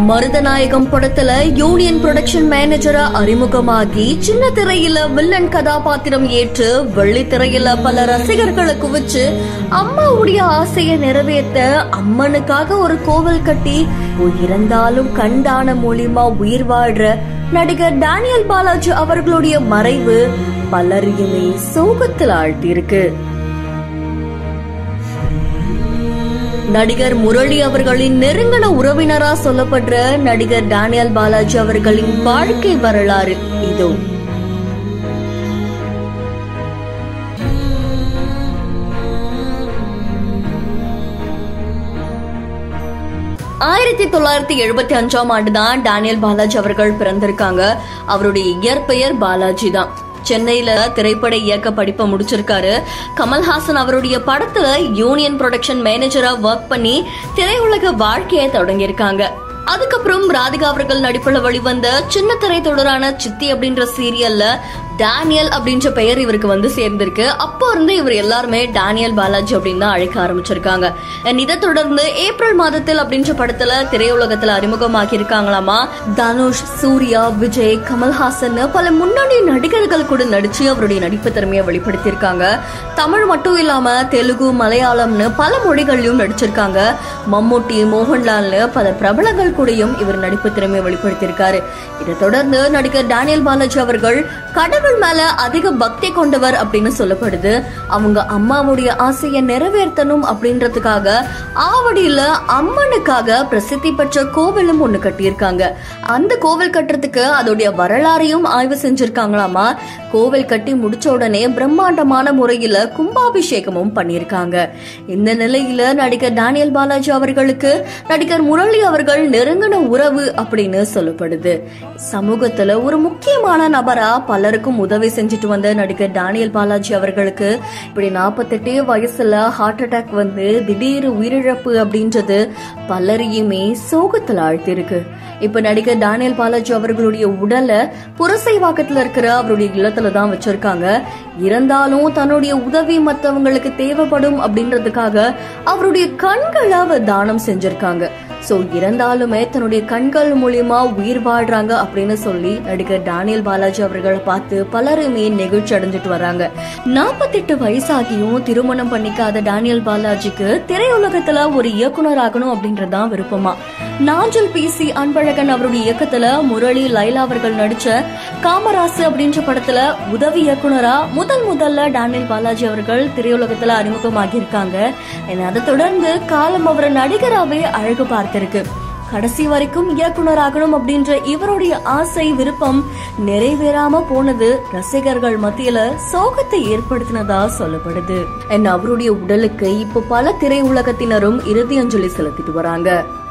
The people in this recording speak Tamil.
மருதநாயகம் படத்துல யூனியன் புரொடக்ஷன் மேனேஜரா அறிமுகமாகி சின்ன திரையில வில்லன் கதாபாத்திரம் ஏற்று வெள்ளி திரையில பல ரசிகர்களை குவிச்சு அம்மாவுடைய ஆசையை நிறைவேற்ற அம்மனுக்காக ஒரு கோவில் கட்டி இறந்தாலும் கண்டான மூலியமா உயிர் வாழ்ற நடிகர் டேனியல் பாலாஜி அவர்களுடைய மறைவு பலரையுமே சோகத்தில் ஆழ்த்தியிருக்கு நடிகர் முரளி அவர்களின் நெருங்கின உறவினரா சொல்லப்படுற நடிகர் டேனியல் பாலாஜி அவர்களின் வாழ்க்கை வரலாறு இதோ ஆயிரத்தி தொள்ளாயிரத்தி எழுபத்தி அஞ்சாம் ஆண்டு தான் டேனியல் பாலாஜி அவர்கள் பிறந்திருக்காங்க அவருடைய இயற்பெயர் பாலாஜி தான் சென்னையில திரைப்பட இயக்க படிப்பை முடிச்சிருக்காரு கமல்ஹாசன் அவருடைய படத்துல யூனியன் ப்ரொடக்ஷன் மேனேஜரா ஒர்க் பண்ணி திரையுலக வாழ்க்கையை தொடங்கியிருக்காங்க அதுக்கப்புறம் ராதிகா அவர்கள் நடிப்புல வெளிவந்த சின்ன திரை தொடரான சித்தி அப்படின்ற சீரியல்ல டேனியல் அப்படின்ற பெயர் இவருக்கு வந்து சேர்ந்திருக்கு அப்போ இருந்து இவர் எல்லாருமே டேனியல் பாலாஜி அப்படின்னு தான் அழைக்க ஆரம்பிச்சிருக்காங்க And இதை தொடர்ந்து ஏப்ரல் மாதத்தில் அப்படின்ற படத்துல திரையுலகத்துல அறிமுகமாகி இருக்காங்களாமா தனுஷ் சூர்யா விஜய் கமல்ஹாசன் பல முன்னணி நடிகர்கள் கூட நடிச்சு அவருடைய நடிப்பு திறமையை வெளிப்படுத்தியிருக்காங்க தமிழ் மட்டும் இல்லாம தெலுங்கு மலையாளம்னு பல மொழிகள்லயும் நடிச்சிருக்காங்க மம்முட்டி மோகன்லால்னு பல பிரபலங்கள் கூடயும் இவர் நடிப்பு திறமையை வெளிப்படுத்தியிருக்காரு இதை தொடர்ந்து நடிகர் டேனியல் பாலாஜி அவர்கள் கடவுள் மேல அதிக பக்தி கொண்டவர் அப்படின்னு சொல்லப்படுது அவங்க அம்மாவுடைய ஆசையை நிறைவேற்றணும் அப்படின்றதுக்காக ஆவடியில அம்மனுக்காக பிரசித்தி பெற்ற கோவிலும் ஒண்ணு கட்டியிருக்காங்க அந்த கோவில் கட்டுறதுக்கு அதோடைய வரலாறையும் ஆய்வு செஞ்சிருக்காங்களாமா கோவில் கட்டி முடிச்ச உடனே பிரம்மாண்டமான முறையில கும்பாபிஷேகமும் பண்ணியிருக்காங்க இந்த நிலையில நடிகர் டேனியல் பாலாஜி அவர்களுக்கு நடிகர் முரளி அவர்கள் நெருங்கின உறவு அப்படின்னு சொல்லப்படுது சமூகத்துல ஒரு முக்கியமான நபரா பலருக்கும் உதவி செஞ்சுட்டு வந்த நடிகர் டேனியல் பாலாஜி அவர்களுக்கு இப்படி நாற்பத்தெட்டே வயசுல ஹார்ட் அட்டாக் வந்து திடீர் உயிரிழப்பு அப்படின்றது பலரையுமே சோகத்தில் ஆழ்த்திருக்கு இப்ப நடிகர் டேனியல் பாலாஜி அவர்களுடைய உடலை புரசைவாக்கத்துல இருக்கிற அவருடைய இல்லத்துல தான் வச்சிருக்காங்க இருந்தாலும் தன்னுடைய உதவி மத்தவங்களுக்கு தேவைப்படும் அப்படின்றதுக்காக அவருடைய கண்களை அவர் தானம் செஞ்சிருக்காங்க சோ இறந்தாலுமே தன்னுடைய கண்கள் மூலியமா உயிர் வாழ்றாங்க அப்படின்னு சொல்லி நடிகர் டேனியல் பாலாஜி அவர்களை பார்த்து பலருமே நெகிழ்ச்சி அடைஞ்சிட்டு வராங்க நாற்பத்தெட்டு வயசாகியும் திருமணம் பண்ணிக்காத டேனியல் பாலாஜிக்கு திரையுலகத்துல ஒரு இயக்குனர் ஆகணும் அப்படின்றதுதான் விருப்பமா நாஞ்சல் பிசி அன்பழகன் அவருடைய இயக்கத்துல முரளி லைலா அவர்கள் நடிச்ச காமராசு அப்படின்ற படத்துல உதவி இயக்குனரா முதல் முதல்ல டேனியல் பாலாஜி அவர்கள் திரையுலகத்துல அறிமுகமாகி இருக்காங்க அதை தொடர்ந்து காலம் அவரை நடிகராவே அழகு பார்த்திருக்கு கடைசி வரைக்கும் இயக்குனர் ஆகணும் அப்படின்ற இவருடைய ஆசை விருப்பம் நிறைவேறாம போனது ரசிகர்கள் மத்தியில சோகத்தை ஏற்படுத்தினதா சொல்லப்படுது And அவருடைய உடலுக்கு இப்போ பல திரையுலகத்தினரும் இறுதி அஞ்சலி செலுத்திட்டு வராங்க